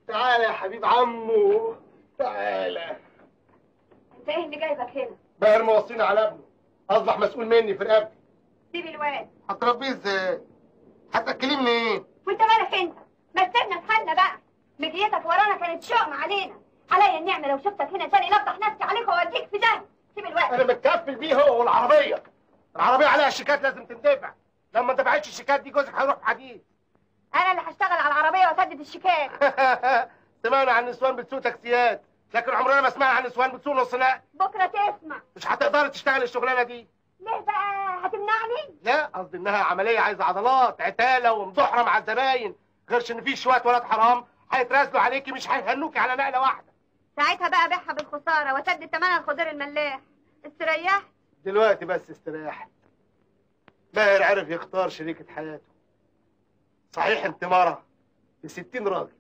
تعالى يا حبيب عمو تعالى انت ايه اللي جايبك هنا باهر موصيني على ابنه اصبح مسؤول مني في رقبتي سيب الواد هتربيه ازاي هتاكليه منين وانت مالك انت ما تسيبنا في حالنا بقى مجيتك ورانا كانت شؤم علينا عليا النعمه لو شفتك هنا تاني نفضح نفسي عليك واوديك في ده سيب الواد انا متكفل بيه هو والعربيه العربيه عليها شيكات لازم تندفع لما ما دفعتش الشيكات دي جوزك هيروح حديد انا اللي هشتغل على العربيه واسدد الشيكات سمعنا عن نسوان بتسوق تاكسيات لكن عمرنا ما سمعنا عن نسوان بتسوق نص نقل بكره تسمع مش هتقدري تشتغل الشغلانه دي ليه بقى هتمنعني لا قصدي انها عمليه عايزه عضلات عتاله ومضحره مع الزباين غيرش ان في شويه ولاد حرام هيترازلوا عليكي مش هيهنوكي على نقله واحده ساعتها بقى بيعها بالخساره واسدد ثمنها الخضير الملاح استريحت دلوقتي بس استريحت ماهر عرف يختار شريكة حياته صحيح انت مرة بستين راجل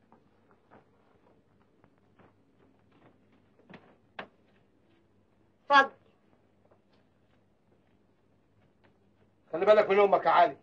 اتفضل خلي بالك من امك يا علي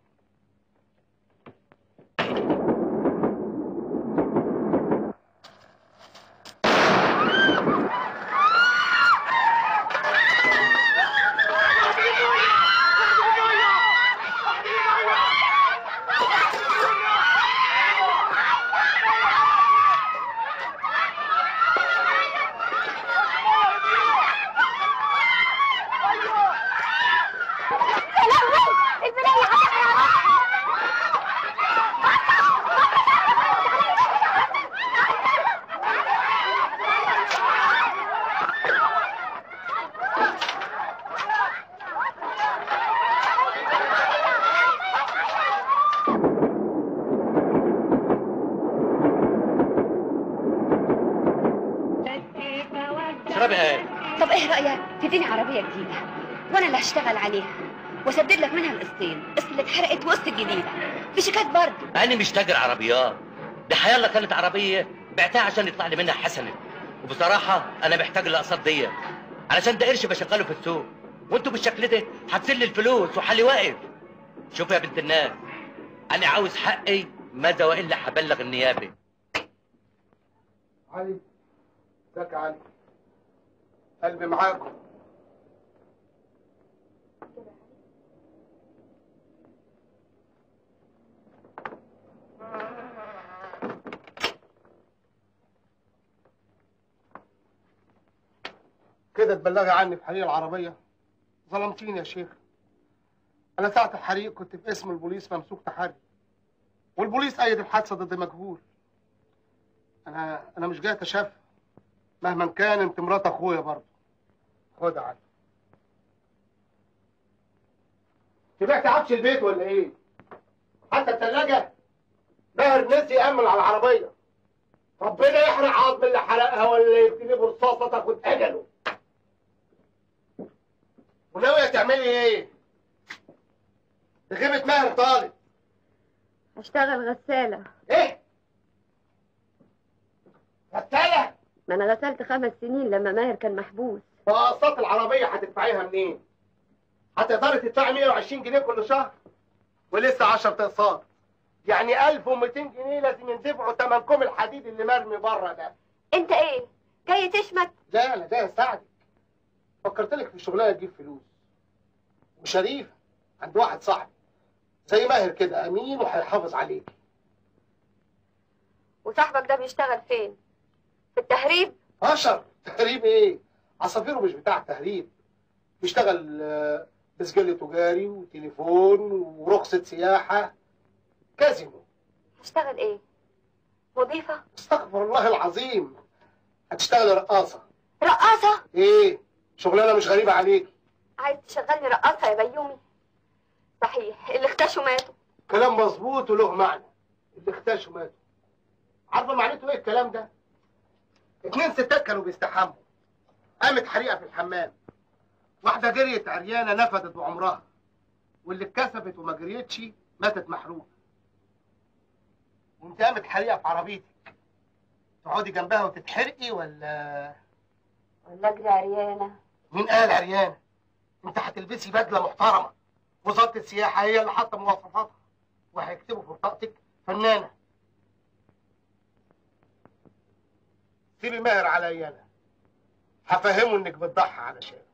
اشربي ايه طب ايه رايك تديني عربيه جديده وانا اللي هشتغل عليها واسدد لك منها القسطين القسط اللي اتحرقت وسط الجديده في شيكات برضه انا مش تاجر عربيات دي حيالله كانت عربيه بعتها عشان يطلع لي منها حسنه وبصراحه انا محتاج الاقساط دي علشان ده قرش بشغله في السوق وانتوا بالشكل ده هتسلي الفلوس وحلي واقف شوف يا بنت الناس انا عاوز حقي ماذا والا هبلغ النيابه علي ازيك يا علي قلبي معاكم كده تبلغي عني في حريق العربية ظلمتيني يا شيخ أنا ساعة الحريق كنت في اسم البوليس ممسوك تحري والبوليس أيد الحادثة ضد مجهول أنا أنا مش جاي أتشفى مهما كان أنت مرات أخويا برضه خد يا علي تبعت عفش البيت ولا إيه؟ حتى الثلاجة ماهر نسي يأمن على العربية ربنا يحرق عظم اللي حرقها ولا يبتدي برصاصة تاخد أجله وناوية تعملي إيه؟ غيبة ماهر طالب هشتغل غساله إيه؟ غسالة؟ ما انا غسلت خمس سنين لما ماهر كان محبوس فقسط العربية هتدفعيها منين؟ هتقدري تدفعي 120 جنيه كل شهر ولسه 10 اقساط يعني 1200 جنيه لازم يندفعوا تمنكم الحديد اللي مرمي بره ده انت ايه جاي تشمت لا انا جاي اساعدك فكرت لك في شغلانه تجيب فلوس وشريفه عند واحد صاحبي زي ماهر كده امين وهيحافظ عليك وصاحبك ده بيشتغل فين في التهريب اشر تهريب ايه عصافيره مش بتاع تهريب بيشتغل آه، بسجل تجاري وتليفون ورخصة سياحة كازينو هشتغل ايه مضيفه استغفر الله العظيم هتشتغل رقاصة رقاصه ايه شغلانة مش غريبة عليك عايز تشغلني رقاصه يا بيومي صحيح اللي اختشوا ماتوا كلام مظبوط وله معنى اللي اختشوا ماتوا عارفة معناته ايه الكلام ده اتنين ستات كانوا بيستحموا قامت حريقة في الحمام واحدة جريت عريانة نفدت بعمرها واللي اتكسفت وما جريتش ماتت محروقة وانت قامت حريقة في عربيتك تقعدي جنبها وتتحرقي ولا ولا اجري عريانه مين قال عريانة انت هتلبسي بدلة محترمة وزارة السياحة هي اللي حاطة مواصفاتها وهيكتبوا في بطاقتك فنانة سيبي ماهر عليا انا هفهمه انك بتضحي علشان